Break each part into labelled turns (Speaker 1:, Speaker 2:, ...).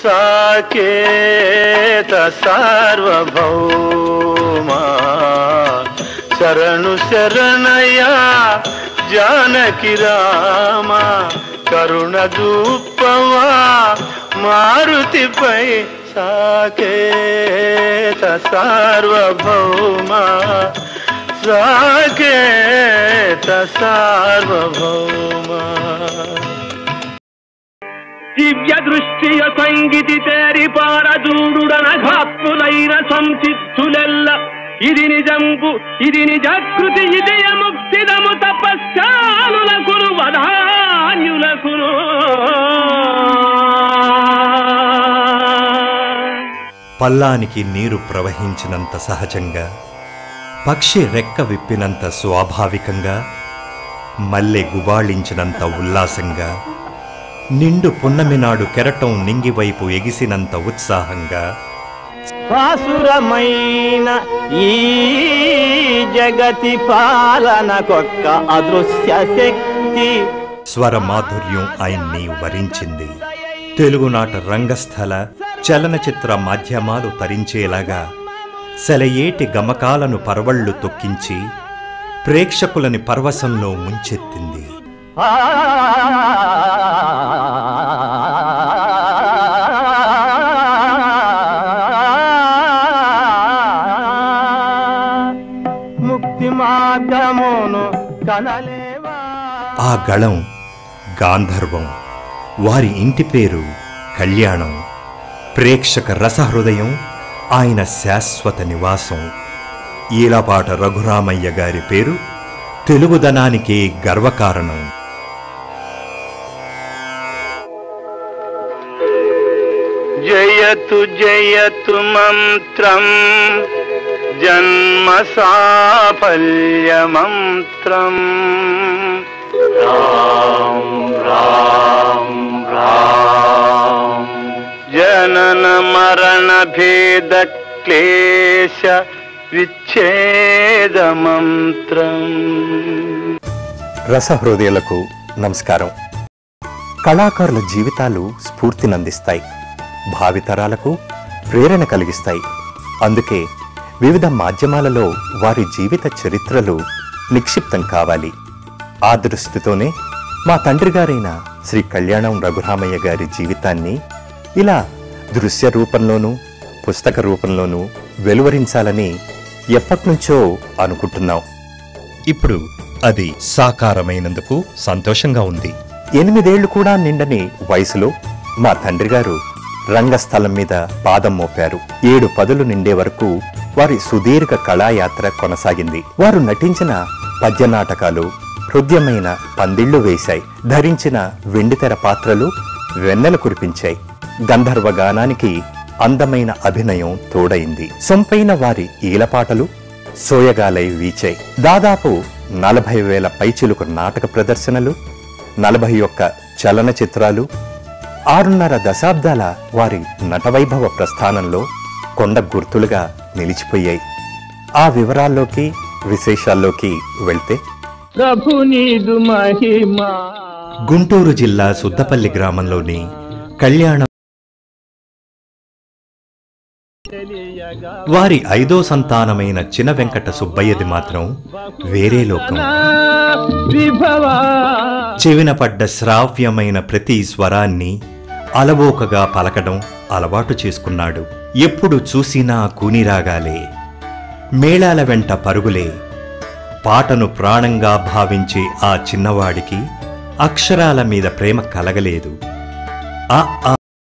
Speaker 1: సాకేత సార్వభౌమా శరణు శరణయ జానకి రామ కరుణ దూపవా మారుతిపై సాకేత సార్వభౌమా సాకేత సార్వభౌమా
Speaker 2: దివ్య దృష్టియ సంగీతి తేరి పారదూడుడనఘాత్ములైన సంసిద్ధులెల్ల ఇది నిజంపు ఇది నిజకృతి ఇదయ ముక్తిదము తపశ్చాలులకును వధాన్యులకును
Speaker 3: పల్లానికి నీరు ప్రవహించినంత సహజంగా పక్షి రెక్క విప్పినంత స్వాభావికంగా మల్లె గుబాళించినంత ఉల్లాసంగా నిండు పున్నమి నాడు కెరటం నింగివైపు ఎగిసినంత ఉత్సాహంగా
Speaker 1: పాసురమైన ఈ జగతి పాలనకొక్క అదృశ్య శక్తి
Speaker 3: స్వర మాధుర్యం ఆయన్ని వరించింది తెలుగునాట రంగస్థల చలనచిత్ర మాధ్యమాలు తరించేలాగా సెలయేటి గమకాలను పరవళ్ళు తొక్కించి ప్రేక్షకులని పరవశంలో ముంచెత్తింది
Speaker 1: ఆ ముక్తి మార్గమును కనలేవా
Speaker 3: ఆ గళం గాంధర్వం వారి ఇంటి పేరు కళ్యాణం ప్రేక్షక రసహృదయం ఆయన శాశ్వత నివాసం ఈలపాట రఘురామయ్య గారి పేరు తెలుగుదనానికి గర్వకారణం
Speaker 1: జయతు జయతు మంత్రం జన్మ సాఫల్య మంత్రం రామ్ రామ్ రామ్ జనన మరణ భేద క్లేశ విచ్ఛేద మంత్రం
Speaker 3: రసహృదయులకు నమస్కారం కళాకారుల జీవితాలు స్ఫూర్తినందిస్తాయి భావితరాలకు ప్రేరణ కలిగిస్తాయి అందుకే వివిధ మాధ్యమాలలో వారి జీవిత చరిత్రలు నిక్షిప్తం కావాలి ఆ దృష్టితోనే మా తండ్రి గారైన శ్రీ కళ్యాణం రఘురామయ్య గారి జీవితాన్ని ఇలా దృశ్య రూపంలోనూ పుస్తక రూపంలోనూ వెలువరించాలని ఎప్పటినుంచో అనుకుంటున్నాం ఇప్పుడు అది సాకారమైనందుకు సంతోషంగా ఉంది ఎనిమిదేళ్లు కూడా నిండని వయసులో మా తండ్రి గారు రంగస్థలం మీద పాదం మోపారు ఏడు పదులు నిండే వరకు వారి సుదీర్ఘ కళాయాత్ర కొనసాగింది వారు నటించిన పద్య నాటకాలు హృదయమైన పందిళ్లు వేశాయి ధరించిన వెండితెర పాత్రలు వెన్నెల కురిపించాయి గంధర్వ గానానికి అందమైన అభినయం తోడైంది సొంపైన వారి ఈలపాటలు సోయగాలై వీచాయి దాదాపు నలభై వేల పైచిలుకు నాటక ప్రదర్శనలు నలభై ఒక్క చలనచిత్రాలు ఆరున్నర దశాబ్దాల వారి నటవైభవ ప్రస్థానంలో కొండ గుర్తులుగా నిలిచిపోయాయి ఆ వివరాల్లోకి విశేషాల్లోకి వెళ్తే
Speaker 2: ప్రభు నీదు మహిమా
Speaker 3: గుంటూరు జిల్లా సుద్దపల్లి గ్రామంలోని కళ్యాణ వారి ఐదో సంతానమైన చిన వెంకట సుబ్బయ్యది మాత్రం వేరే లోకం
Speaker 2: విభవా
Speaker 3: చెవిన పడ్డ శ్రావ్యమైన ప్రతి స్వరాన్ని అలవోకగా పలకడం అలవాటు చేసుకున్నాడు ఎప్పుడు చూసినా కూనిరాగాలే మేళాల వెంట పరుగులే పాటను ప్రాణంగా భావించే ఆ చిన్నవాడికి అక్షరాల మీద ప్రేమ కలగలేదు ఆ ఆ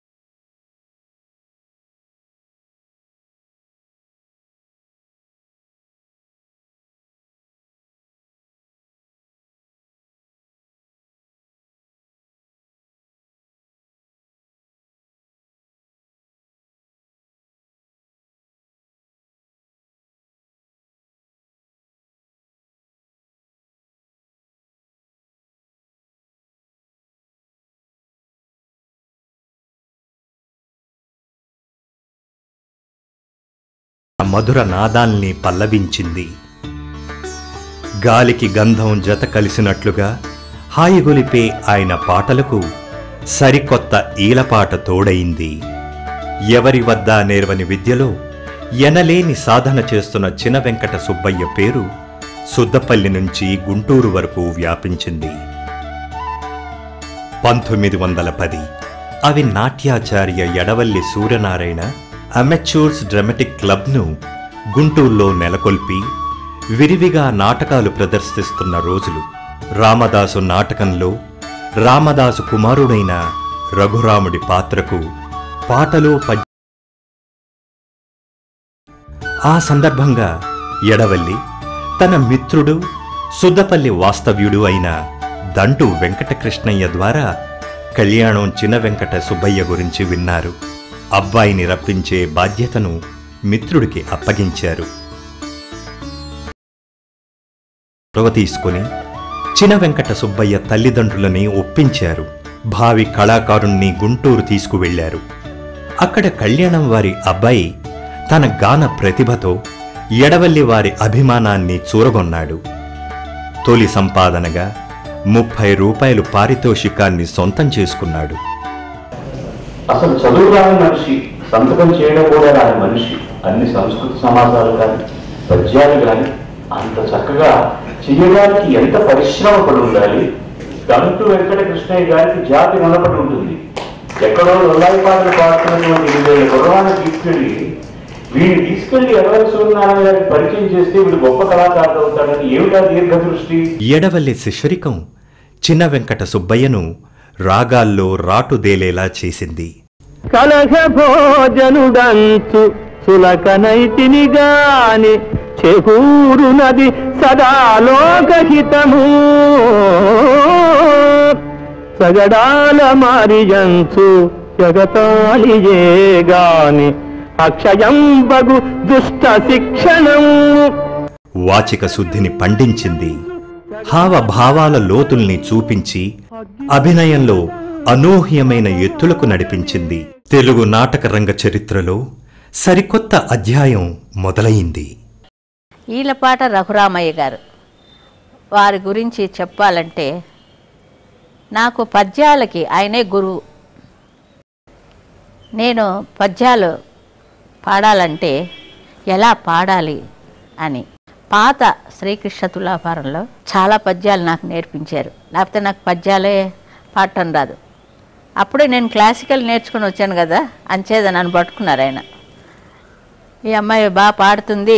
Speaker 3: మధుర నాదాల్ని పల్లవించింది గాలికి గంధం జత కలిసినట్లుగా హాయిగొలిపే ఆయన పాటలకు సరికొత్త ఈలపాట తోడైంది ఎవరి వద్ద నేర్వని విద్యలో ఎనలేని సాధన చేస్తున్న చిన వెంకట సుబ్బయ్య పేరు సుద్దపల్లి నుంచి గుంటూరు వరకు వ్యాపించింది పంతొమ్మిది వందల పది అవి నాట్యాచార్య ఎడవల్లి సూర్యనారాయణ అమెచ్యూర్స్ డ్రమటిక్ క్లబ్ను గుంటూరులో నెలకొల్పి విరివిగా నాటకాలు ప్రదర్శిస్తున్న రోజులు రామదాసు నాటకంలో రామదాసు కుమారుడైన రఘురాముడి పాత్రకు పాటలు పద్య ఆ సందర్భంగా ఎడవల్లి తన మిత్రుడు సుద్దపల్లి వాస్తవ్యుడు అయిన దంటు వెంకటకృష్ణయ్య ద్వారా కళ్యాణం చిన్న వెంకట సుబ్బయ్య గురించి విన్నారు అబ్బాయిని రప్పించే బాధ్యతను మిత్రుడికి అప్పగించారు చొరవ తీసుకుని చిన వెంకట సుబ్బయ్య తల్లిదండ్రులని ఒప్పించారు భావి కళాకారుణ్ణి గుంటూరు తీసుకువెళ్లారు అక్కడ కళ్యాణం వారి అబ్బాయి తన గాన ప్రతిభతో ఎడవల్లి వారి అభిమానాన్ని చూరగొన్నాడు తొలి సంపాదనగా ముప్పై రూపాయలు పారితోషికాన్ని సొంతం చేసుకున్నాడు
Speaker 4: అసలు చదువు రాని మనిషి సంతకం చేయడం కూడా రాని మనిషి అన్ని సంస్కృతి సమాజాలు కానీ పద్యాలు కానీ అంత చక్కగా చేయడానికి ఎంత పరిశ్రమ పడి ఉండాలి గంటు వెంకట కృష్ణయ్య గారికి జాతి రుణపడి ఉంటుంది ఎక్కడో రొల్లాయి పాటలు పాడుతున్నటువంటి ఎనిమిదేళ్ళ కుర్రవాన్ని తీసుకెళ్ళి వీడిని తీసుకెళ్లి ఎవరి సూర్యనారాయణ గారికి పరిచయం చేస్తే వీడు గొప్ప కళాకారుడు అవుతాడని ఏమిటా దీర్ఘదృష్టి
Speaker 3: ఎడవల్లి శిష్యరికం చిన్న వెంకట సుబ్బయ్యను రాగాల్లో రాటుదేలేలా చేసింది
Speaker 2: కలహ భోజనుడంచు సులకనైతిని గాని చేకూరునది సదా లోకహితము సగడాల మారియంచు జగతాళియే గాని అక్షయం బగు దుష్ట శిక్షణము
Speaker 3: వాచిక శుద్ధిని పండించింది హావభావాల లోతుల్ని చూపించి అభినయంలో అనూహ్యమైన ఎత్తులకు నడిపించింది తెలుగు నాటక రంగ చరిత్రలో సరికొత్త అధ్యాయం మొదలయింది
Speaker 5: ఈలపాట రఘురామయ్య గారు వారి గురించి చెప్పాలంటే నాకు పద్యాలకి ఆయనే గురువు నేను పద్యాలు పాడాలంటే ఎలా పాడాలి అని పాత శ్రీకృష్ణ తులాభారంలో చాలా పద్యాలు నాకు నేర్పించారు లేకపోతే నాకు పద్యాలే పాడటం రాదు అప్పుడే నేను క్లాసికల్ నేర్చుకుని వచ్చాను కదా అంచేది నన్ను పట్టుకున్నారు ఆయన ఈ అమ్మాయి బాగా పాడుతుంది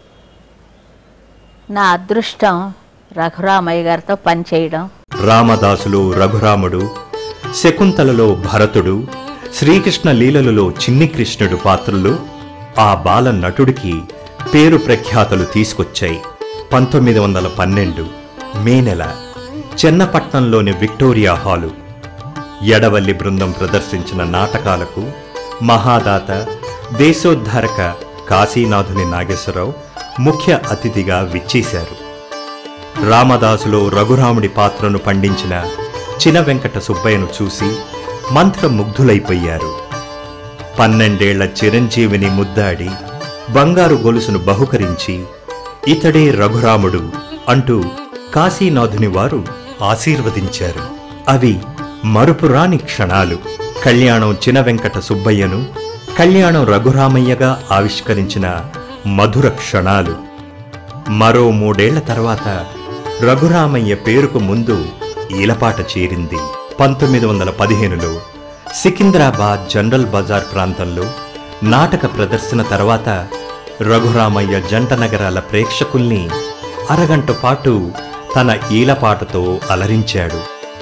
Speaker 5: నా అదృష్టం రఘురామయ్య గారితో పనిచేయడం
Speaker 3: రామదాసులో రఘురాముడు శకుంతలలో భరతుడు శ్రీకృష్ణ లీలలలో చిన్ని కృష్ణుడు పాత్రలు ఆ బాల నటుడికి పేరు ప్రఖ్యాతలు తీసుకొచ్చాయి పంతొమ్మిది వందల పన్నెండు మే నెల చెన్నపట్నంలోని విక్టోరియా హాలు ఎడవల్లి బృందం ప్రదర్శించిన నాటకాలకు మహాదాత దేశోద్ధారక కాశీనాథుని నాగేశ్వరరావు ముఖ్య అతిథిగా విచ్చేశారు రామదాసులో రఘురాముడి పాత్రను పండించిన చిన వెంకట సుబ్బయ్యను చూసి మంత్రముగ్ధులైపోయారు పన్నెండేళ్ల చిరంజీవిని ముద్దాడి బంగారు గొలుసును బహుకరించి ఇతడే రఘురాముడు అంటూ కాశీనాథుని వారు ఆశీర్వదించారు అవి మరుపురాని క్షణాలు కళ్యాణం చిన వెంకట సుబ్బయ్యను కళ్యాణం రఘురామయ్యగా ఆవిష్కరించిన మధుర క్షణాలు మరో మూడేళ్ల తర్వాత రఘురామయ్య పేరుకు ముందు ఈలపాట చేరింది పంతొమ్మిది వందల పదిహేనులో సికింద్రాబాద్ జనరల్ బజార్ ప్రాంతంలో నాటక ప్రదర్శన తర్వాత రఘురామయ్య జంట నగరాల ప్రేక్షకుల్ని అరగంట పాటు తన ఈలపాటతో అలరించాడు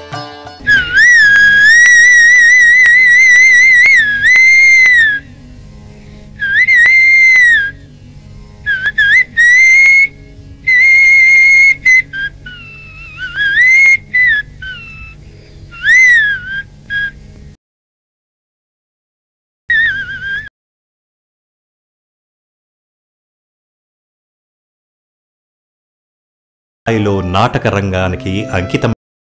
Speaker 3: స్థాయిలో నాటక రంగానికి అంకితం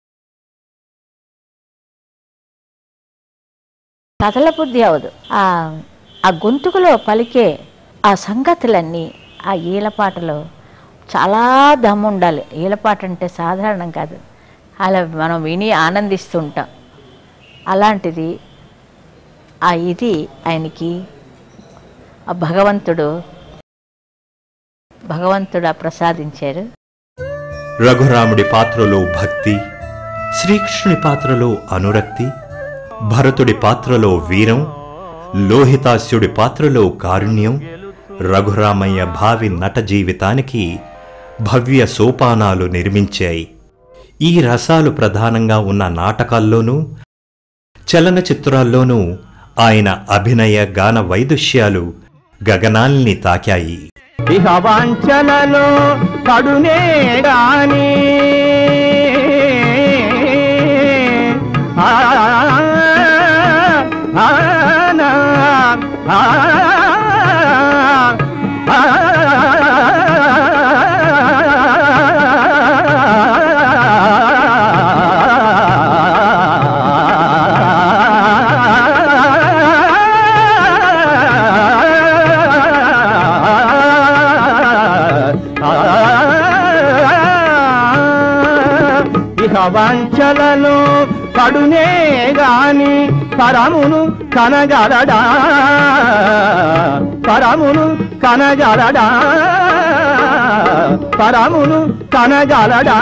Speaker 5: కథల బుద్ధి అవదు ఆ ఆ గొంతుకులో పలికే ఆ సంగతులన్నీ ఆ ఈలపాటలో చాలా దమ్ము ఉండాలి ఈలపాట అంటే సాధారణం కాదు అలా మనం విని ఆనందిస్తుంటాం అలాంటిది ఆ ఇది ఆయనకి ఆ భగవంతుడు భగవంతుడు ప్రసాదించారు
Speaker 3: రఘురాముడి పాత్రలో భక్తి శ్రీకృష్ణుని పాత్రలో అనురక్తి భరతుడి పాత్రలో వీరం లోహితాస్యుడి పాత్రలో కారుణ్యం రఘురామయ్య భావి నట జీవితానికి భవ్య సోపానాలు నిర్మించాయి ఈ రసాలు ప్రధానంగా ఉన్న నాటకాల్లోనూ చలనచిత్రాల్లోనూ ఆయన అభినయ గాన వైదుష్యాలు గగనాల్ని తాకాయి
Speaker 2: ఇహ వాంఛలలో కడునే గాని ఆ, ఆ, నా, ఆ, ఆ, ఇహ వంచలలో కడునే గాని పరమును కనగలడా పరమును కనగలడా పరమును కనగలడా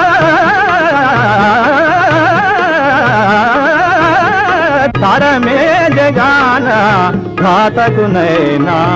Speaker 2: తరమే జగాన ఘాతకునైనా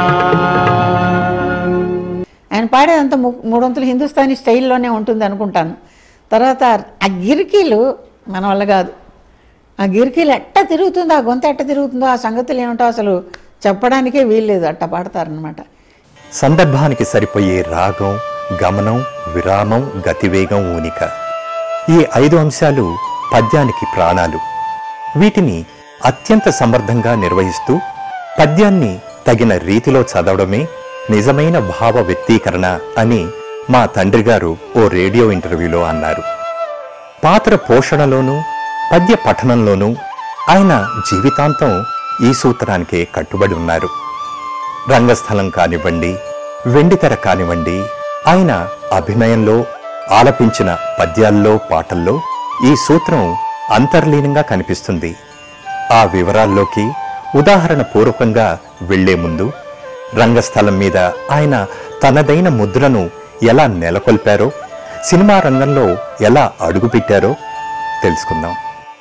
Speaker 6: ఆయన పాడేదంతా ము- మూడొంతులు హిందుస్థానీ స్టైల్లోనే ఉంటుంది అనుకుంటాను తర్వాత ఆ గిరికీలు మన వల్ల కాదు ఆ గిరికీలు ఎట్ట తిరుగుతుందో ఆ గొంతు ఎట్ట తిరుగుతుందో ఆ సంగతులు ఏమిటో అసలు చెప్పడానికే వీల్లేదు అట్ట పాడతారనమాట
Speaker 3: సందర్భానికి సరిపోయే రాగం గమనం విరామం గతివేగం ఊనిక ఈ ఐదు అంశాలు పద్యానికి ప్రాణాలు వీటిని అత్యంత సమర్థంగా నిర్వహిస్తూ పద్యాన్ని తగిన రీతిలో చదవడమే నిజమైన భావ వ్యక్తీకరణ అని మా తండ్రి గారు ఓ రేడియో ఇంటర్వ్యూలో అన్నారు పాత్ర పోషణలోనూ పద్య పఠనంలోనూ ఆయన జీవితాంతం ఈ సూత్రానికే కట్టుబడి ఉన్నారు రంగస్థలం కానివ్వండి వెండితెర కానివ్వండి ఆయన అభినయంలో ఆలపించిన పద్యాల్లో పాటల్లో ఈ సూత్రం అంతర్లీనంగా కనిపిస్తుంది ఆ వివరాల్లోకి ఉదాహరణ పూర్వకంగా వెళ్లే ముందు రంగస్థలం మీద ఆయన తనదైన ముద్రను ఎలా నెలకొల్పారో సినిమా రంగంలో ఎలా అడుగుపెట్టారో తెలుసుకుందాం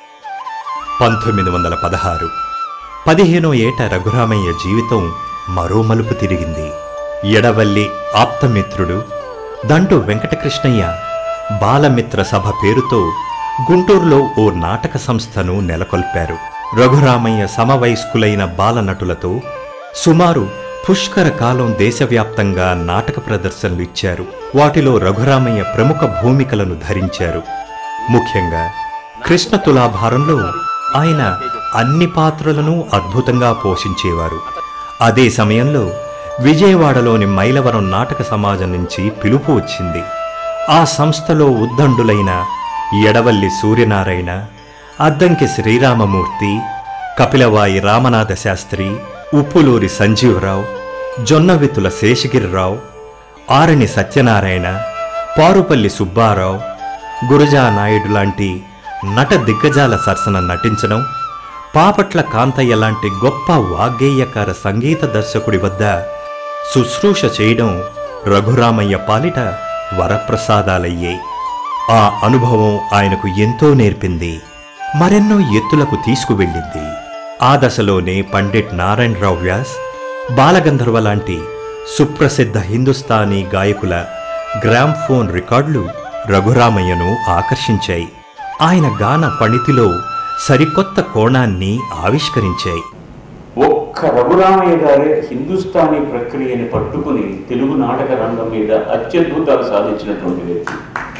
Speaker 3: పంతొమ్మిది వందల పదహారు పదిహేనో ఏట రఘురామయ్య జీవితం మరో మలుపు తిరిగింది ఎడవల్లి ఆప్తమిత్రుడు దంటు వెంకటకృష్ణయ్య బాలమిత్ర సభ పేరుతో గుంటూరులో ఓ నాటక సంస్థను నెలకొల్పారు రఘురామయ్య సమవయస్కులైన బాలనటులతో సుమారు పుష్కర కాలం దేశవ్యాప్తంగా నాటక ప్రదర్శనలు ఇచ్చారు వాటిలో రఘురామయ్య ప్రముఖ భూమికలను ధరించారు ముఖ్యంగా కృష్ణ తులాభారంలో ఆయన అన్ని పాత్రలను అద్భుతంగా పోషించేవారు అదే సమయంలో విజయవాడలోని మైలవరం నాటక సమాజం నుంచి పిలుపు వచ్చింది ఆ సంస్థలో ఉద్దండులైన ఎడవల్లి సూర్యనారాయణ అద్దంకి శ్రీరామమూర్తి కపిలవాయి రామనాథ శాస్త్రి ఉప్పులూరి సంజీవరావు జొన్నవితుల శేషగిరిరావు ఆరణి సత్యనారాయణ పారుపల్లి సుబ్బారావు గురజా నాయుడు లాంటి నట దిగ్గజాల సరసన నటించడం పాపట్ల కాంతయ్య లాంటి గొప్ప వాగ్గేయకార సంగీత దర్శకుడి వద్ద శుశ్రూష చేయడం రఘురామయ్య పాలిట వరప్రసాదాలయ్యాయి ఆ అనుభవం ఆయనకు ఎంతో నేర్పింది మరెన్నో ఎత్తులకు తీసుకువెళ్ళింది ఆ దశలోనే పండిట్ నారాయణరావు వ్యాస్ బాలగంధర్వ లాంటి సుప్రసిద్ధ హిందుస్థానీ గాయకుల గ్రామ్ఫోన్ రికార్డులు రఘురామయ్యను ఆకర్షించాయి ఆయన గాన పణితిలో సరికొత్త కోణాన్ని ఆవిష్కరించాయి
Speaker 4: ఒక్క రఘురామయ్య గారే హిందుస్థానీ ప్రక్రియని పట్టుకుని తెలుగు నాటక రంగం మీద అత్యద్భుతాలు సాధించినటువంటి వ్యక్తి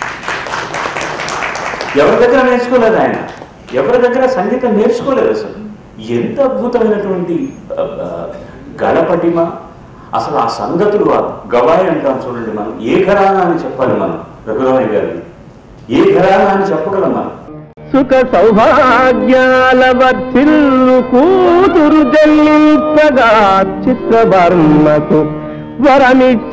Speaker 4: ఎవరి దగ్గర నేర్చుకోలేదు ఆయన ఎవరి దగ్గర సంగీతం నేర్చుకోలేదు అసలు ఎంత అద్భుతమైనటువంటి ఆ, ఆ, గళపటిమ అసలు ఆ సంగతులు ఆ గవాయి అంటాం చూడండి మనం ఏ ఘరానా అని చెప్పాలి మనం రఘురామయ్య గారిని ఏ ఘరానా అని చెప్పగలం మనం
Speaker 2: సుఖ సౌభాగ్యాల వర్ధిల్లు కూతురు జన్మించగా చిత్రవర్మకు వరమిచ్చ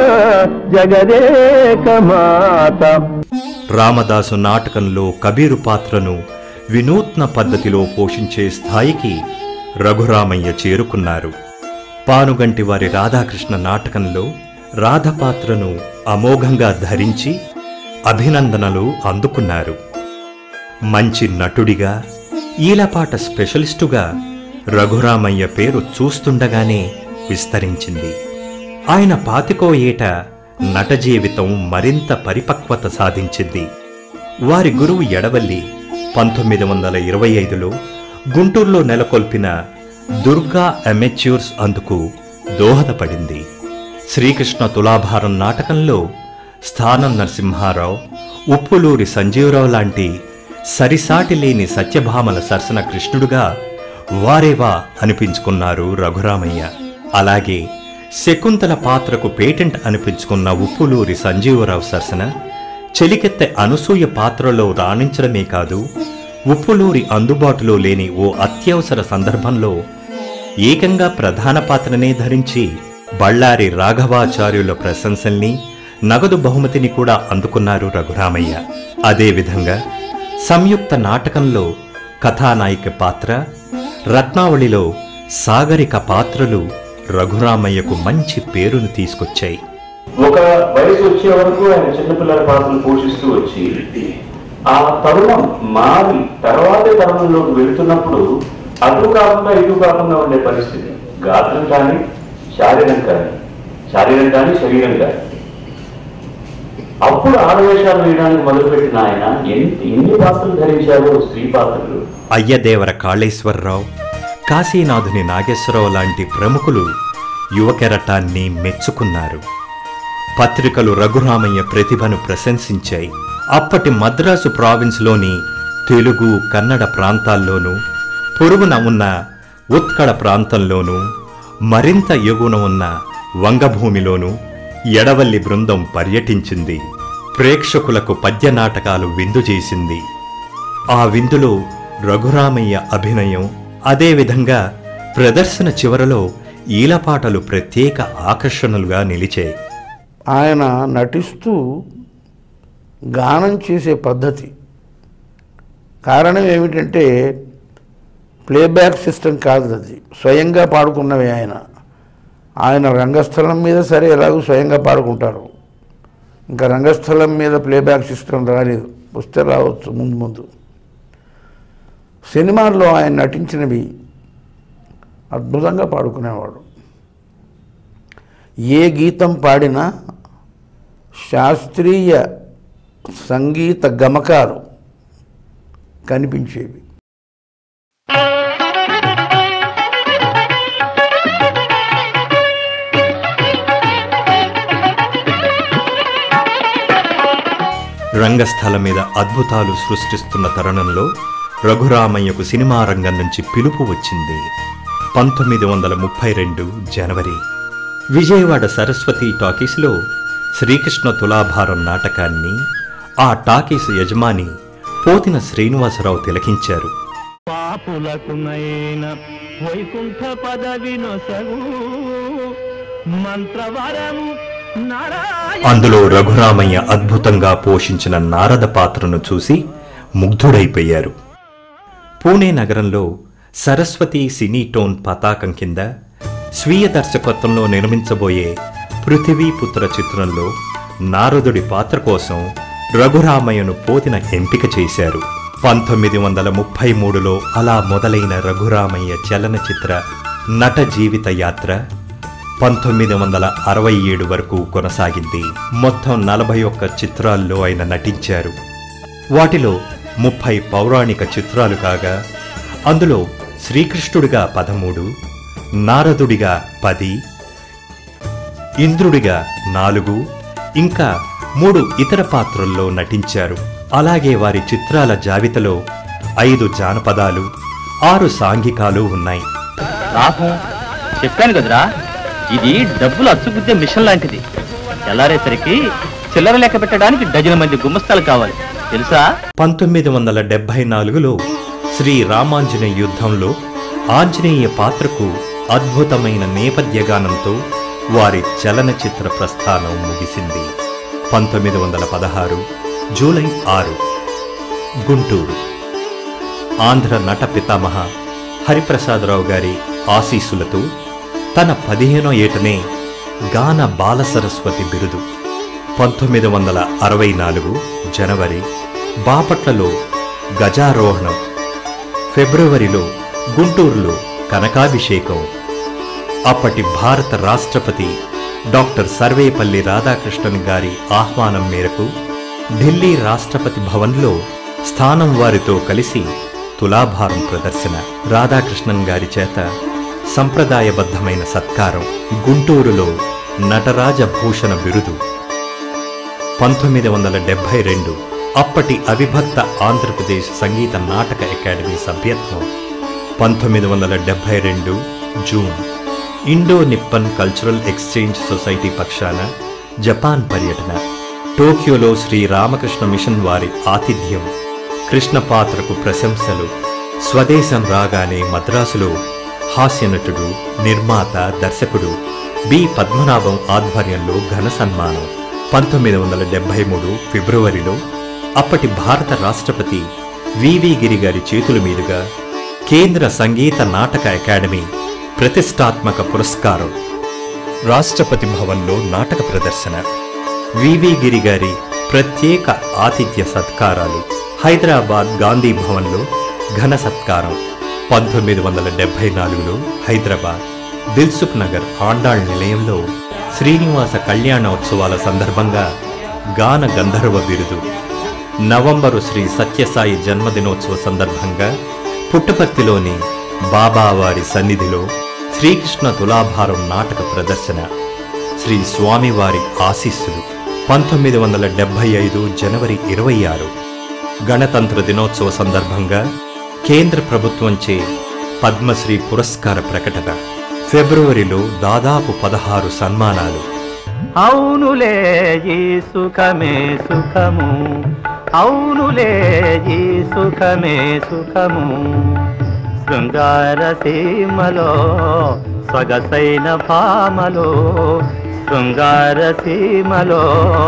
Speaker 2: జగదేక మాత
Speaker 3: రామదాసు నాటకంలో కబీరు పాత్రను వినూత్న పద్ధతిలో పోషించే స్థాయికి రఘురామయ్య చేరుకున్నారు పానుగంటి వారి రాధాకృష్ణ నాటకంలో రాధ పాత్రను అమోఘంగా ధరించి అభినందనలు అందుకున్నారు మంచి నటుడిగా ఈలపాట స్పెషలిస్టుగా రఘురామయ్య పేరు చూస్తుండగానే విస్తరించింది ఆయన పాతికో ఏట నట జీవితం మరింత పరిపక్వత సాధించింది వారి గురువు ఎడవల్లి పంతొమ్మిది వందల ఇరవై ఐదులో గుంటూరులో నెలకొల్పిన దుర్గా అమెచ్యూర్స్ అందుకు దోహదపడింది శ్రీకృష్ణ తులాభారం నాటకంలో స్థానం నరసింహారావు ఉప్పులూరి సంజీవరావు లాంటి సరిసాటి లేని సత్యభామల సరసన కృష్ణుడుగా వారేవా అనిపించుకున్నారు రఘురామయ్య అలాగే శకుంతల పాత్రకు పేటెంట్ అనిపించుకున్న ఉప్పులూరి సంజీవరావు సరసన చెలికెత్తె అనసూయ పాత్రలో రాణించడమే కాదు ఉప్పులూరి అందుబాటులో లేని ఓ అత్యవసర సందర్భంలో ఏకంగా ప్రధాన పాత్రనే ధరించి బళ్ళారి రాఘవాచార్యుల ప్రశంసల్ని నగదు బహుమతిని కూడా అందుకున్నారు రఘురామయ్య అదేవిధంగా సంయుక్త నాటకంలో కథానాయిక పాత్ర రత్నావళిలో సాగరిక పాత్రలు రఘురామయ్యకు మంచి పేరును తీసుకొచ్చాయి
Speaker 4: ఒక వయసు వచ్చే వరకు ఆయన చిన్నపిల్లల పాత్రలు పోషిస్తూ వచ్చి ఆ తరుణం మారి తర్వాతే తరుణంలోకి వెళుతున్నప్పుడు అటు కాకుండా ఇటు కాకుండా ఉండే పరిస్థితి గాత్రం కానీ శారీరం కానీ శారీరం కానీ శరీరం కానీ అప్పుడు ఆడవేషాలు వేయడానికి మొదలుపెట్టిన ఆయన ఎన్ని ఎన్ని పాత్రలు ధరించారో స్త్రీ పాత్రలు
Speaker 3: అయ్యదేవర కాళేశ్వరరావు కాశీనాథుని నాగేశ్వరరావు లాంటి ప్రముఖులు యువకెరటాన్ని మెచ్చుకున్నారు పత్రికలు రఘురామయ్య ప్రతిభను ప్రశంసించాయి అప్పటి మద్రాసు ప్రావిన్స్లోని తెలుగు కన్నడ ప్రాంతాల్లోనూ పొరుగున ఉన్న ఉత్కళ ప్రాంతంలోనూ మరింత ఎగువన ఉన్న వంగభూమిలోనూ ఎడవల్లి బృందం పర్యటించింది ప్రేక్షకులకు పద్య నాటకాలు విందు చేసింది ఆ విందులో రఘురామయ్య అభినయం అదేవిధంగా ప్రదర్శన చివరలో ఈలపాటలు ప్రత్యేక ఆకర్షణలుగా నిలిచాయి
Speaker 7: ఆయన నటిస్తూ గానం చేసే పద్ధతి కారణం ఏమిటంటే ప్లేబ్యాక్ సిస్టమ్ కాదు అది స్వయంగా పాడుకున్నవి ఆయన ఆయన రంగస్థలం మీద సరే ఎలాగో స్వయంగా పాడుకుంటారు ఇంకా రంగస్థలం మీద ప్లేబ్యాక్ సిస్టమ్ రాలేదు వస్తే రావచ్చు ముందు ముందు సినిమాల్లో ఆయన నటించినవి అద్భుతంగా పాడుకునేవాడు ఏ గీతం పాడినా శాస్త్రీయ సంగీత గమకాలు కనిపించేవి
Speaker 3: రంగస్థలం మీద అద్భుతాలు సృష్టిస్తున్న తరుణంలో రఘురామయ్యకు సినిమా రంగం నుంచి పిలుపు వచ్చింది పంతొమ్మిది వందల ముప్పై రెండు జనవరి విజయవాడ సరస్వతి టాకీస్లో శ్రీకృష్ణ తులాభారం నాటకాన్ని ఆ టాకీస్ యజమాని పోతిన శ్రీనివాసరావు తిలకించారు
Speaker 2: పాపులకునైన వైకుంఠ పదవి నొసగు మంత్రవరము నారాయణ
Speaker 3: అందులో రఘురామయ్య అద్భుతంగా పోషించిన నారద పాత్రను చూసి ముగ్ధుడైపోయారు పూణే నగరంలో సరస్వతి సినీ టోన్ పతాకం కింద స్వీయ దర్శకత్వంలో నిర్మించబోయే పృథివీపుత్ర చిత్రంలో నారదుడి పాత్ర కోసం రఘురామయ్యను పోతిన ఎంపిక చేశారు పంతొమ్మిది వందల ముప్పై మూడులో అలా మొదలైన రఘురామయ్య చలనచిత్ర నట జీవిత యాత్ర పంతొమ్మిది వందల అరవై ఏడు వరకు కొనసాగింది మొత్తం నలభై ఒక్క చిత్రాల్లో ఆయన నటించారు వాటిలో ముప్పై పౌరాణిక చిత్రాలు కాగా అందులో శ్రీకృష్ణుడిగా పదమూడు నారదుడిగా పది ఇంద్రుడిగా నాలుగు ఇంకా మూడు ఇతర పాత్రల్లో నటించారు అలాగే వారి చిత్రాల జాబితాలో ఐదు జానపదాలు ఆరు సాంఘికాలు ఉన్నాయి
Speaker 8: లాభం చెప్పాను కదరా ఇది డబ్బులు అచ్చుకుద్దే మిషన్ లాంటిది తెల్లారేసరికి చిల్లర లెక్క పెట్టడానికి డజన్ మంది గుమ్మస్తాలు కావాలి తెలుసా
Speaker 3: పంతొమ్మిది వందల డెబ్బై నాలుగులో శ్రీ రామాంజనేయ యుద్ధంలో ఆంజనేయ పాత్రకు అద్భుతమైన నేపథ్య గానంతో వారి చలనచిత్ర ప్రస్థానం ముగిసింది పంతొమ్మిది వందల పదహారు జూలై ఆరు గుంటూరు ఆంధ్ర నట పితామహ హరిప్రసాదరావు గారి ఆశీస్సులతో తన పదిహేనో ఏటనే గాన బాల సరస్వతి బిరుదు పంతొమ్మిది వందల అరవై నాలుగు జనవరి బాపట్లలో గజారోహణం ఫిబ్రవరిలో గుంటూరులో కనకాభిషేకం అప్పటి భారత రాష్ట్రపతి డాక్టర్ సర్వేపల్లి రాధాకృష్ణన్ గారి ఆహ్వానం మేరకు ఢిల్లీ రాష్ట్రపతి భవన్లో స్థానం వారితో కలిసి తులాభారం ప్రదర్శన రాధాకృష్ణన్ గారి చేత సంప్రదాయబద్ధమైన సత్కారం గుంటూరులో నటరాజ భూషణ బిరుదు పంతొమ్మిది వందల డెబ్భై రెండు అప్పటి అవిభక్త ఆంధ్రప్రదేశ్ సంగీత నాటక అకాడమీ సభ్యత్వం పంతొమ్మిది వందల డెబ్భై రెండు June Indo Nippon cultural exchange society పక్షాన జపాన్ పర్యటన టోక్యోలో శ్రీ రామకృష్ణ మిషన్ వారి ఆతిథ్యం కృష్ణ పాత్రకు ప్రశంసలు స్వదేశం రాగానే మద్రాసులో హాస్యనటుడు నిర్మాత దర్శకుడు బి పద్మనాభం ఆధ్వర్యంలో ఘన సన్మానం పంతొమ్మిది వందల డెబ్బై మూడు ఫిబ్రవరిలో అప్పటి భారత రాష్ట్రపతి వివి గిరి గారి చేతుల మీదుగా కేంద్ర సంగీత నాటక అకాడమీ ప్రతిష్టాత్మక పురస్కారం రాష్ట్రపతి భవన్లో నాటక ప్రదర్శన వివి గిరి గారి ప్రత్యేక ఆతిథ్య సత్కారాలు హైదరాబాద్ గాంధీ భవన్లో ఘన సత్కారం పంతొమ్మిది వందల డెబ్బై నాలుగులో హైదరాబాద్ దిల్సుఖ్ నగర్ ఆండాళ్ నిలయంలో శ్రీనివాస కళ్యాణోత్సవాల సందర్భంగా గాన గంధర్వ బిరుదు నవంబరు శ్రీ సత్యసాయి జన్మదినోత్సవ సందర్భంగా పుట్టపర్తిలోని బాబావారి సన్నిధిలో శ్రీకృష్ణ తులాభారం నాటక ప్రదర్శన శ్రీ స్వామివారి ఆశీస్సులు పంతొమ్మిది వందల డెబ్బై ఐదు జనవరి ఇరవై ఆరు గణతంత్ర దినోత్సవ సందర్భంగా కేంద్ర ప్రభుత్వంచే పద్మశ్రీ పురస్కార ప్రకటన ఫిబ్రవరిలో దాదాపు పదహారు సన్మానాలు
Speaker 2: అవునులే ఈ సుఖమే సుఖము అవునులే ఈ సుఖమే సుఖము శృంగార సీమలో సొగసైన భామలో శృంగార సీమలో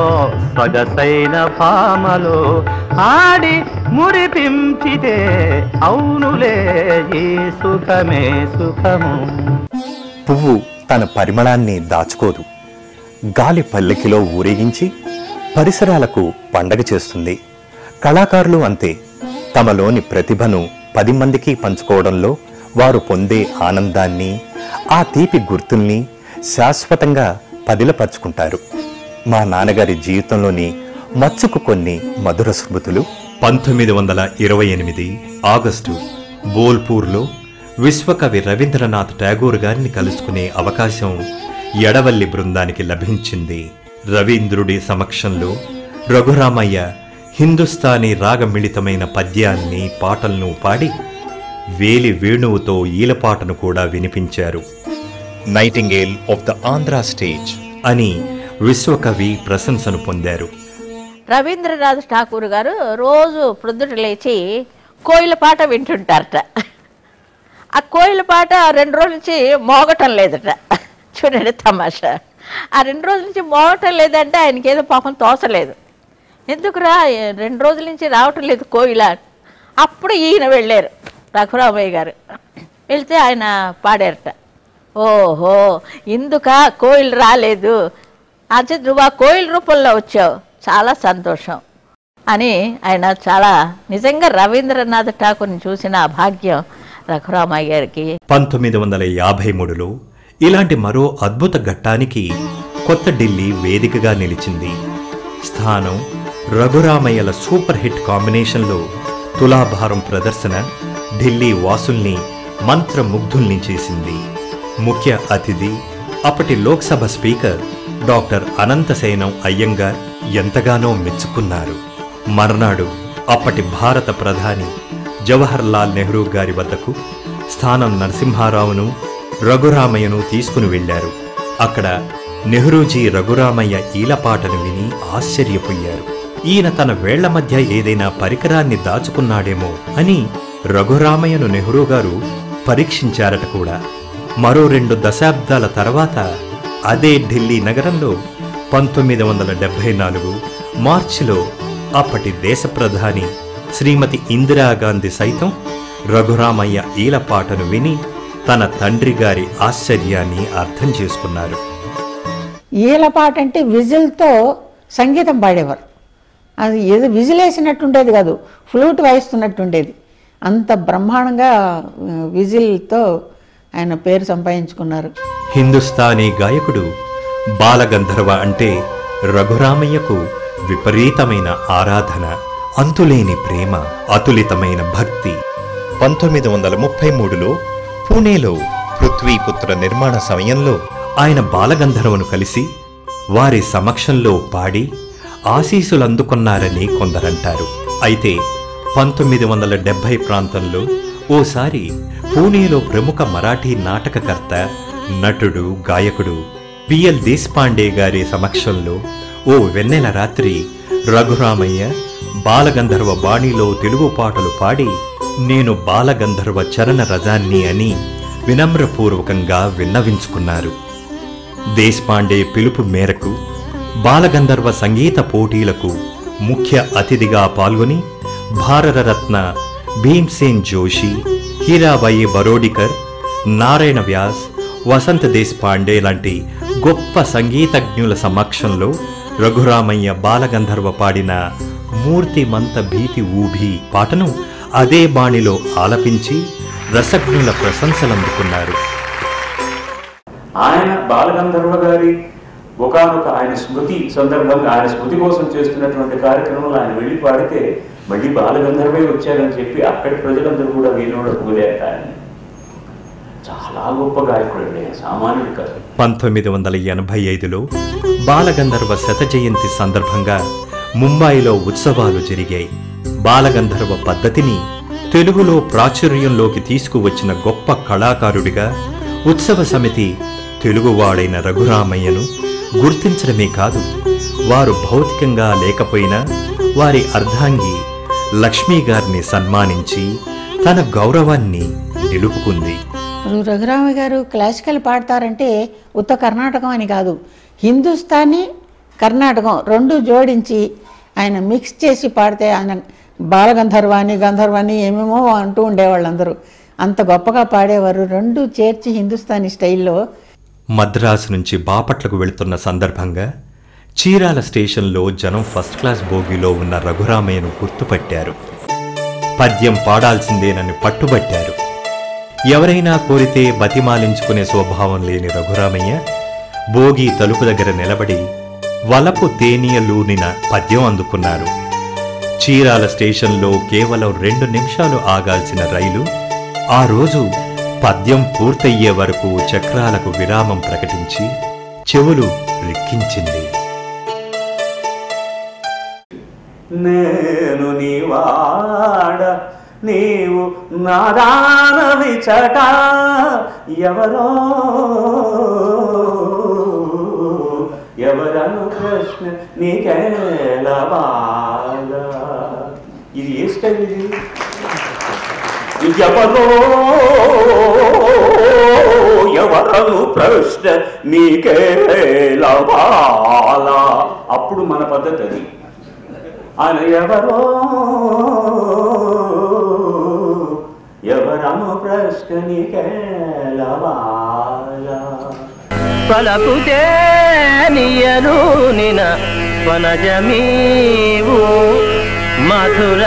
Speaker 2: సొగసైన భామలో ఆడి మురిపించితే అవునులే ఈ సుఖమే సుఖము
Speaker 3: పువ్వు తన పరిమళాన్ని దాచుకోదు గాలి పల్లెకిలో ఊరేగించి పరిసరాలకు పండగ చేస్తుంది కళాకారులు అంతే తమలోని ప్రతిభను పది మందికి పంచుకోవడంలో వారు పొందే ఆనందాన్ని ఆ తీపి గుర్తుల్ని శాశ్వతంగా పదిలపరుచుకుంటారు మా నాన్నగారి జీవితంలోని మచ్చుకు కొన్ని మధుర స్మృతులు పంతొమ్మిది వందల ఇరవై ఎనిమిది ఆగస్టు బోల్పూర్లో విశ్వకవి రవీంద్రనాథ్ ఠాగూర్ గారిని కలుసుకునే అవకాశం ఎడవల్లి బృందానికి లభించింది రవీంద్రుడి సమక్షంలో రఘురామయ్య హిందుస్థానీ రాగమిళితమైన పద్యాన్ని పాటలను పాడి వేలి వేణువుతో ఈలపాటను కూడా వినిపించారు nightingale of the Andhra stage అని విశ్వకవి ప్రశంసను పొందారు
Speaker 5: రవీంద్రనాథ్ ఠాకూర్ గారు రోజు ప్రొద్దుట లేచి కోయిల పాట వింటుంటారట ఆ కోయిల పాట రెండు రోజుల నుంచి మోగటం లేదట చూడండి తమాషా ఆ రెండు రోజుల నుంచి మోగటం లేదంటే ఆయనకి ఏదో పాపం తోసలేదు ఎందుకురా ఏ- రెండు రోజుల నుంచి రావటం లేదు కోయిల అప్పుడు ఈయన వెళ్ళారు రఘురామయ్య గారు వెళ్తే ఆయన పాడారట ఓహో ఇందుక కోయిల్ రాలేదు అంటే నువ్వు ఆ కోయిల్ రూపంలో వచ్చావు చాలా సంతోషం అని ఆయన చాలా నిజంగా రవీంద్రనాథ్ ఠాకూర్ని చూసిన ఆ భాగ్యం రఘురామయ్య గారికి
Speaker 3: పంతొమ్మిది వందల యాభై మూడులో ఇలాంటి మరో అద్భుత ఘట్టానికి కొత్త ఢిల్లీ వేదికగా నిలిచింది స్థానం రఘురామయ్యల సూపర్ హిట్ కాంబినేషన్లో తులాభారం ప్రదర్శన ఢిల్లీ వాసుల్ని మంత్రముగ్ధుల్ని చేసింది ముఖ్య అతిథి అప్పటి లోక్సభ స్పీకర్ డాక్టర్ అనంతసేనం అయ్యంగార్ ఎంతగానో మెచ్చుకున్నారు మర్నాడు అప్పటి భారత ప్రధాని జవహర్ లాల్ నెహ్రూ గారి వద్దకు స్థానం నరసింహారావును రఘురామయ్యను తీసుకుని వెళ్లారు అక్కడ నెహ్రూజీ రఘురామయ్య ఈలపాటను విని ఆశ్చర్యపోయారు ఈయన తన వేళ్ల మధ్య ఏదైనా పరికరాన్ని దాచుకున్నాడేమో అని రఘురామయ్యను నెహ్రూ గారు పరీక్షించారట కూడా మరో రెండు దశాబ్దాల తర్వాత అదే ఢిల్లీ నగరంలో పంతొమ్మిది వందల డెబ్బై నాలుగు మార్చిలో అప్పటి దేశ ప్రధాని శ్రీమతి ఇందిరాగాంధీ సైతం రఘురామయ్య ఈలపాటను విని తన తండ్రి గారి ఆశ్చర్యాన్ని అర్థం చేసుకున్నారు
Speaker 6: ఈలపాట అంటే విజిల్తో సంగీతం పాడేవారు అది ఏదో విజిల్ వేసినట్టుండేది కాదు ఫ్లూట్ వాయిస్తున్నట్టుండేది అంత బ్రహ్మాండంగా ఆ, విజిల్తో ఆయన పేరు సంపాదించుకున్నారు
Speaker 3: హిందుస్థానీ గాయకుడు బాలగంధర్వ అంటే రఘురామయ్యకు విపరీతమైన ఆరాధన అంతులేని ప్రేమ అతులితమైన భక్తి పంతొమ్మిది వందల ముప్పై మూడులో పూణేలో పృథ్వీపుత్ర నిర్మాణ సమయంలో ఆయన బాలగంధర్వను కలిసి వారి సమక్షంలో పాడి ఆశీసులందుకున్నారని కొందరంటారు అయితే పంతొమ్మిది వందల డెబ్భై ప్రాంతంలో ఓసారి పూణేలో ప్రముఖ మరాఠీ నాటకకర్త నటుడు గాయకుడు పిఎల్ దేశపాండే గారి సమక్షంలో ఓ వెన్నెల రాత్రి రఘురామయ్య బాలగంధర్వ బాణిలో తెలుగు పాటలు పాడి నేను బాలగంధర్వ చరణ రజాన్ని అని వినమ్రపూర్వకంగా విన్నవించుకున్నారు దేశపాండే పిలుపు మేరకు బాలగంధర్వ సంగీత పోటీలకు ముఖ్య అతిథిగా పాల్గొని భారతరత్న భీమ్సేన్ జోషి హీరాబాయి బరోడికర్ నారాయణ వ్యాస్ వసంత దేశపాండే లాంటి గొప్ప సంగీతజ్ఞుల సమక్షంలో రఘురామయ్య బాలగంధర్వ పాడిన మూర్తిమంత భీతి ఊభి పాటను అదే బాణిలో ఆలపించి రసజ్ఞుల ప్రశంసలందుకున్నారు
Speaker 4: ఆయన బాలగంధర్వ గారి ఒకనొక ఆయన స్మృతి సందర్భంగా ఆయన స్మృతి కోసం చేస్తున్నటువంటి కార్యక్రమంలో ఆయన వెళ్ళి పాడితే మళ్ళీ బాలగంధర్వే వచ్చారని చెప్పి అక్కడి ప్రజలందరూ కూడా వీరినోడు పొగిడారట ఆయన చాలా గొప్ప గాయకుడు అండి సామాన్యుడు కాదు
Speaker 3: పంతొమ్మిది వందల ఎనభై ఐదులో బాలగంధర్వ శత జయంతి సందర్భంగా ముంబాయిలో ఉత్సవాలు జరిగాయి బాలగంధర్వ పద్ధతిని తెలుగులో ప్రాచుర్యంలోకి తీసుకువచ్చిన గొప్ప కళాకారుడిగా ఉత్సవ సమితి తెలుగువాడైన రఘురామయ్యను గుర్తించడమే కాదు వారు భౌతికంగా లేకపోయినా వారి అర్ధాంగి లక్ష్మీ గారిని సన్మానించి తన గౌరవాన్ని నిలుపుకుంది
Speaker 6: ఇప్పుడు రఘురామ గారు క్లాసికల్ పాడతారంటే ఉత్త కర్ణాటకం అని కాదు హిందుస్థానీ కర్ణాటకం రెండు జోడించి ఆయన మిక్స్ చేసి పాడితే ఆయన బాలగంధర్వాణి గంధర్వాణి ఏమేమో అంటూ ఉండేవాళ్ళు అందరూ అంత గొప్పగా పాడేవారు రెండు చేర్చి హిందుస్థానీ స్టైల్లో
Speaker 3: మద్రాసు నుంచి బాపట్లకు వెళుతున్న సందర్భంగా చీరాల స్టేషన్లో జనం ఫస్ట్ క్లాస్ బోగిలో ఉన్న రఘురామయ్యను గుర్తుపట్టారు పద్యం పాడాల్సిందేనని పట్టుబట్టారు ఎవరైనా కోరితే బతిమాలించుకునే స్వభావం లేని రఘురామయ్య బోగి తలుపు దగ్గర నిలబడి వలపు తేనీయలూనిన పద్యం అందుకున్నారు చీరాల స్టేషన్లో కేవలం రెండు నిమిషాలు ఆగాల్సిన రైలు ఆ రోజు పద్యం పూర్తయ్యే వరకు చక్రాలకు విరామం ప్రకటించి చెవులు రిక్కించింది
Speaker 4: నేను నీవాడ నీవు నాదానవి చట ఎవరో ఎవరను ప్రశ్న నీకేలా బాల ఇది ఏ స్టైల్ ఇది ఎవరో ఎవరను ప్రశ్న నీకేలా బాల అప్పుడు మన పద్ధతి అది ఆయన ఎవరో ఎవరము ప్రశ్ననికెలవాల
Speaker 1: పలకుతే నియను నిన వనజమీవు మధుర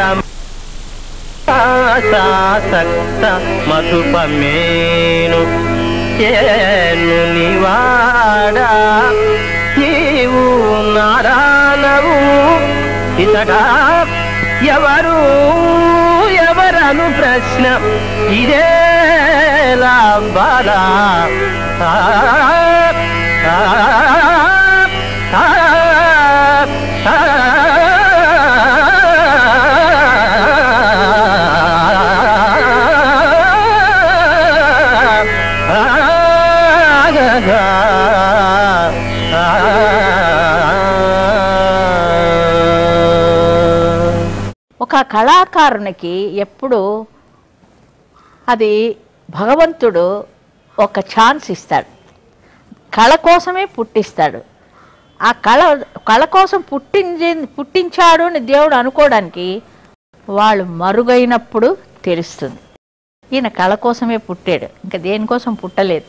Speaker 1: సక్త మధుపమేను చేను నివాడా నీవు నారానవు ఇతడ ఎవరు ఎవరను ప్రశ్న ఇదే లాభాలా ఆ, ఆ, ఆ, ఆ,
Speaker 5: ఒక కళాకారునికి ఎప్పుడు అది భగవంతుడు ఒక ఛాన్స్ ఇస్తాడు కళ కోసమే పుట్టిస్తాడు ఆ కళ కళ కోసం పుట్టించి పుట్టించాడు అని దేవుడు అనుకోవడానికి వాళ్ళు మరుగైనప్పుడు తెలుస్తుంది ఈయన కళ కోసమే పుట్టాడు ఇంకా దేనికోసం పుట్టలేదు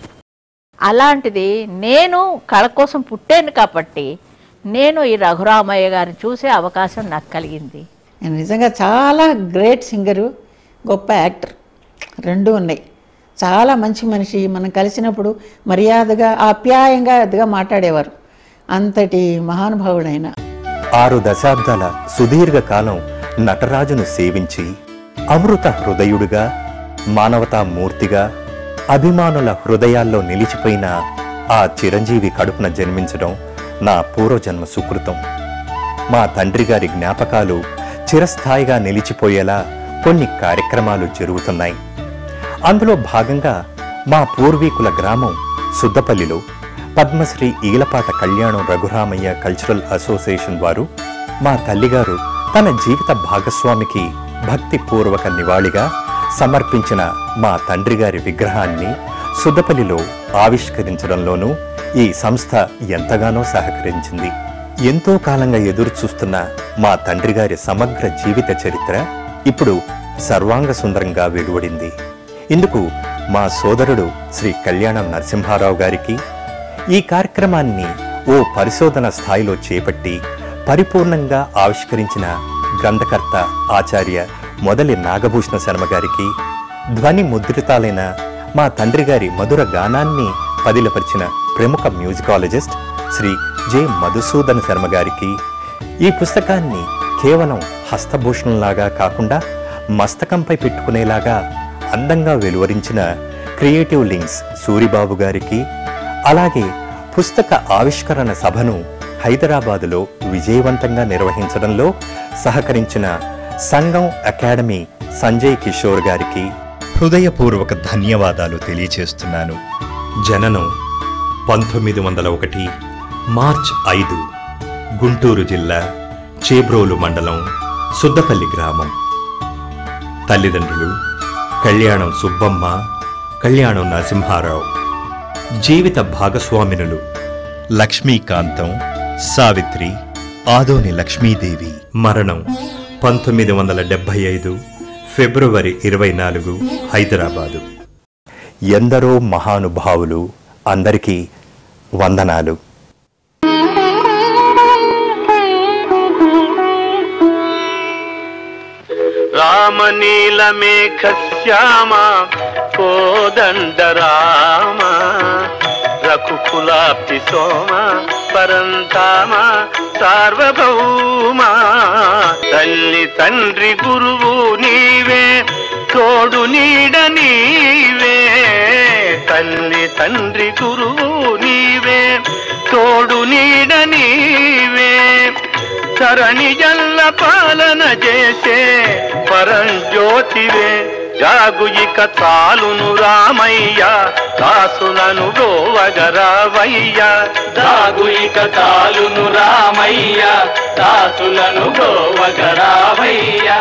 Speaker 5: అలాంటిది నేను కళ కోసం పుట్టాను కాబట్టి నేను ఈ రఘురామయ్య గారిని చూసే అవకాశం నాకు కలిగింది
Speaker 6: ఆయన నిజంగా చాలా గ్రేట్ సింగరు గొప్ప యాక్టర్ రెండు ఉన్నాయి చాలా మంచి మనిషి మనం కలిసినప్పుడు మర్యాదగా ఆప్యాయంగా అదిగా మాట్లాడేవారు అంతటి మహానుభావుడైన
Speaker 3: ఆరు దశాబ్దాల సుదీర్ఘ కాలం నటరాజును సేవించి అమృత హృదయుడుగా మానవతా మూర్తిగా అభిమానుల హృదయాల్లో నిలిచిపోయిన ఆ చిరంజీవి కడుపున జన్మించడం నా పూర్వజన్మ సుకృతం మా తండ్రి గారి జ్ఞాపకాలు చిరస్థాయిగా నిలిచిపోయేలా కొన్ని కార్యక్రమాలు జరుగుతున్నాయి అందులో భాగంగా మా పూర్వీకుల గ్రామం సుద్దపల్లిలో పద్మశ్రీ ఈలపాట కళ్యాణం రఘురామయ్య కల్చరల్ అసోసియేషన్ వారు మా తల్లిగారు తన జీవిత భాగస్వామికి భక్తిపూర్వక నివాళిగా సమర్పించిన మా తండ్రి గారి విగ్రహాన్ని సుద్దపల్లిలో ఆవిష్కరించడంలోనూ ఈ సంస్థ ఎంతగానో సహకరించింది ఎంతో కాలంగా ఎదురు చూస్తున్న మా తండ్రి గారి సమగ్ర జీవిత చరిత్ర ఇప్పుడు సర్వాంగ సుందరంగా వెలువడింది ఇందుకు మా సోదరుడు శ్రీ కళ్యాణం నరసింహారావు గారికి ఈ కార్యక్రమాన్ని ఓ పరిశోధన స్థాయిలో చేపట్టి పరిపూర్ణంగా ఆవిష్కరించిన గ్రంథకర్త ఆచార్య మొదలి నాగభూషణ శర్మ గారికి ధ్వని ముద్రితాలైన మా తండ్రి గారి మధుర గానాన్ని పదిలపరిచిన ప్రముఖ మ్యూజికాలజిస్ట్ శ్రీ జె మధుసూదన్ శర్మ గారికి ఈ పుస్తకాన్ని కేవలం హస్తభూషణంలాగా కాకుండా మస్తకంపై పెట్టుకునేలాగా అందంగా వెలువరించిన క్రియేటివ్ లింక్స్ సూరిబాబు గారికి అలాగే పుస్తక ఆవిష్కరణ సభను హైదరాబాదులో విజయవంతంగా నిర్వహించడంలో సహకరించిన సంఘం అకాడమీ సంజయ్ కిషోర్ గారికి హృదయపూర్వక ధన్యవాదాలు తెలియచేస్తున్నాను జననం పంతొమ్మిది వందల ఒకటి మార్చ్ ఐదు గుంటూరు జిల్లా చేబ్రోలు మండలం సుద్దపల్లి గ్రామం తల్లిదండ్రులు కళ్యాణం సుబ్బమ్మ కళ్యాణం నరసింహారావు జీవిత భాగస్వామినులు లక్ష్మీకాంతం సావిత్రి ఆదోని లక్ష్మీదేవి మరణం పంతొమ్మిది వందల డెబ్భై ఐదు ఫిబ్రవరి ఇరవై నాలుగు హైదరాబాదు ఎందరో మహానుభావులు అందరికీ వందనాలు
Speaker 1: రామనీలమేఘ శ్యామ కోదండ రామ రఘుకులాప్తి సోమ పరంధామ సార్వభౌమ తల్లి తండ్రి గురువు నీవే తోడు నీడ నీవే తల్లి తండ్రి గురువు నీవే తోడు నీడ నీవే ధరణి జల్ల పాలన చేసే పరంజ్యోతివే జాగు ఇక చాలును రామయ్య దాసులను గోవగరావయ్య
Speaker 9: దాగు ఇక తాలును రామయ్య దాసులను గోవగరావయ్య